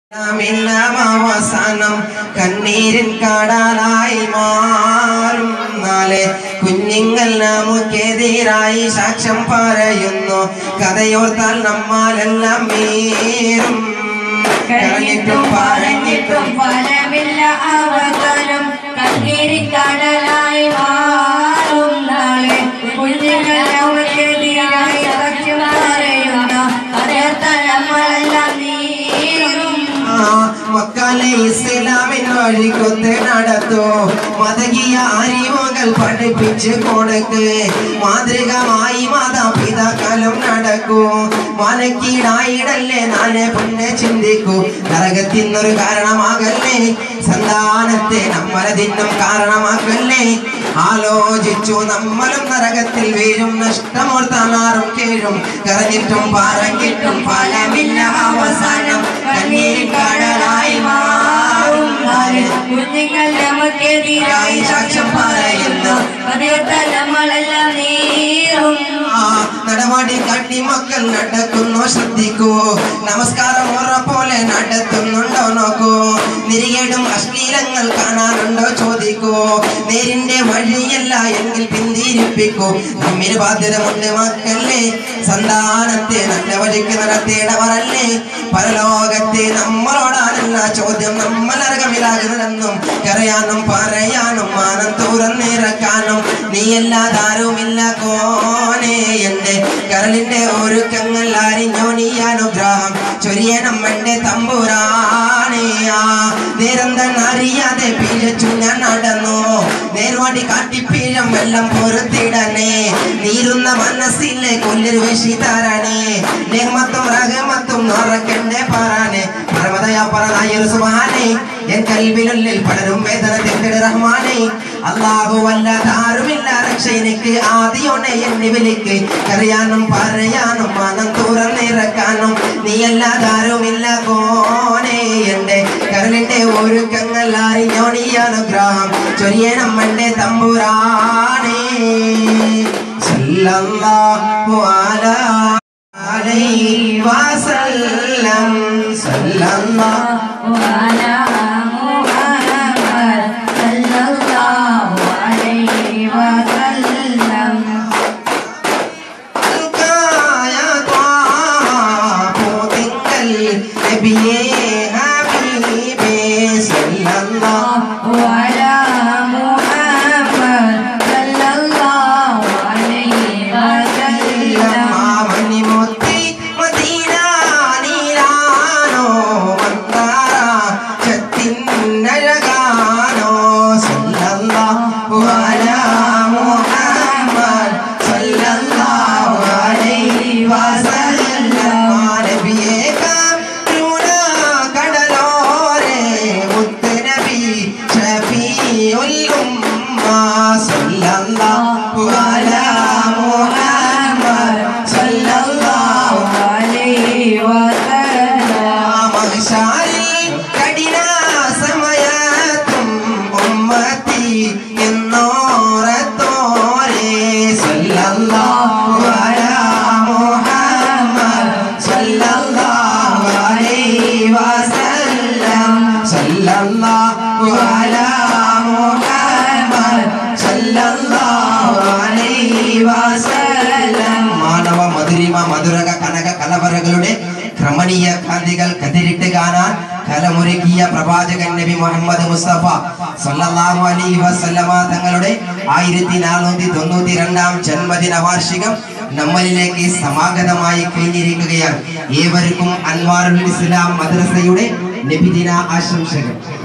എല്ലാം അവസാനം കണ്ണീരിൻ കടലായി മാറും നാളെ കുഞ്ഞുങ്ങൾ നമുക്കെതിരായി സാക്ഷ്യം പറയുന്നു കഥയോർത്താൽ നമ്മാലെല്ലാം മീറും കഴിഞ്ഞിട്ടും പറഞ്ഞിട്ടും ഫലമില്ല അവതരം കണ്ണീരിക്കടലായി മാറും നാളെ കുഞ്ഞുങ്ങൾ നമുക്കെതിരായി സത്യം പറയുന്ന അതേർത്ത നമ്മളെല്ലാം നീരും ആ, മക്കളെ ഇസ്ലാമിൻ വഴിക്കൊത്ത് നടത്തൂ മതകീയ അറിവുകൾ പഠിപ്പിച്ച് കൊടുക്ക് മാതൃകമായി മാതാപിതാക്കളും നടക്കൂ മനക്കീടായിടല്ലേ നാളെ പിന്നെ ചിന്തിക്കൂ നരകത്തിനൊരു കാരണമാകല്ലേ സന്താനത്തെ നമ്മളതിനും കാരണമാക്കല്ലേ ആലോചിച്ചു നമ്മളും നരകത്തിൽ വീഴും നഷ്ടമോർത്താനാറും കീഴും കരഞ്ഞിട്ടും പറഞ്ഞിട്ടും ഫലമില്ല അവസാനം കണ്ണീരിൻ കടലായി മാറും നാളെ കുഞ്ഞുങ്ങൾ നമുക്കെതിരായി സാക്ഷ്യം പറയുന്നു അതേർത്ത നമ്മളെല്ലാം നീരും ആ നടപടി കാട്ടി മക്കൾ നടക്കുന്നു ശ്രദ്ധിക്കൂ നമസ്കാരം ഉറ പോലെ നടത്തുന്നുണ്ടോ നോക്കൂ നിരികേടും അശ്ലീലങ്ങൾ കാണാറുണ്ടോ ചോദിക്കൂ നേരിന്റെ വഴിയല്ല എങ്കിൽ പിന്തിരിപ്പിക്കൂ നമ്മിന് ബാധ്യതമുണ്ട് മക്കളെ സന്താനത്തെ നല്ല വഴിക്ക് നടത്തേണ്ടവരല്ലേ പരലോകത്തെ നമ്മളോടാണല്ല ചോദ്യം നമ്മൾ അർഹമിലാകുന്നതെന്നും കരയാനും പറയാനും മാനം തുറന്നിറക്കാനും നീയല്ലാതാരുമില്ല കോനെ എന്റെ കരളിന്റെ ഒരുക്കങ്ങൾ അറിഞ്ഞോ നീ അനുഗ്രഹം ചൊരിയണം എന്റെ തമ്പുരാനെ ആ നിരന്തൻ അറിയാതെ പിഴച്ചു ഞാൻ നടന്നു നേർവാടി കാട്ടി പിഴം വെള്ളം പൊറുത്തിടണേ നീരുന്ന മനസ്സിലെ കൊല്ലൊരു വെശി തരണേ നിഹമത്തും റഹമത്തും നിറക്കണ്ടേ പറയാനെ പരമതയാ പറഞ്ഞ സുബാനെ എൻ കൽവിനുള്ളിൽ പലരും വേദന തിരുടെ റഹ്മാനെ അള്ളാഹു വല്ലാതാരുമില്ല രക്ഷ എനിക്ക് ആദ്യോനെ എന്നെ വിളിക്ക് കറിയാനും പറയാനും മനം തുറന്നിറക്കാനും നീ അല്ലാതാരുമില്ല കോനെ എന്റെ കരളിന്റെ ഒരുക്കങ്ങൾ അറിഞ്ഞോ നീ അനുഗ്രഹം ചൊരിയണം എന്റെ തമ്പുരാനെ സല്ലല്ലാഹു അലാ അലൈഹി വസല്ലം സല്ലല്ലാഹു وعلى محمد صلى الله عليه وسلم അൽക്കായ ത്വാപൂതിങ്കൽ നബിയേ ഹബീബേ സല്ലല്ലാഹു وعلى محمد صلى الله عليه وسلم മാമണിമുത്തി മദീന നീരാനോ മന്ദാര ചത്തിന്നഴകാനോ സല്ലല്ലാഹു അലാ മുഹമ്മദ് സല്ലല്ലാഹു അലൈഹി വസല്ലം നബിയേ കരുണ കടലോരെ മുത്ത് നബി ഷഫീഉൽ ഉമ്മ സല്ലല്ലാഹു അലാ മുഹമ്മദ് സല്ലല്ലാഹു عليه وسلم മഹിഷാരിൽ കഠിന സമയത്തും ഉമ്മത്തി എന്നോരത്തോരെ സല്ലല്ലാഹു അലാ മുഹമ്മദ് സല്ലല്ലാഹു അലൈഹി വസല്ലം സല്ലല്ലാഹു അലാ മുഹമ്മദ് സല്ലല്ലാഹു അലൈഹി വസല്ലം മാനവ മധുരിമ മധുരക കനക കലവറകളുടെ ക്രമണീയ കാന്തികൾ കതിരിട്ട് കാണാൻ കലമൊരുക്കിയ പ്രവാചകൻ നബി മുഹമ്മദ് മുസ്തഫ സല്ലല്ലാഹു അലൈഹി വസല്ലമ തങ്ങളുടെ ആയിരത്തി നാനൂറ്റി തൊണ്ണൂറ്റി രണ്ടാം ജന്മദിന വാർഷികം നമ്മളിലേക്ക് സമാഗതമായി കഴിഞ്ഞിരിക്കുകയാണ് ഏവർക്കും അൻവാറുൽ ഇസ്ലാം മദ്രസയുടെ നബിദിന ആശംസകൾ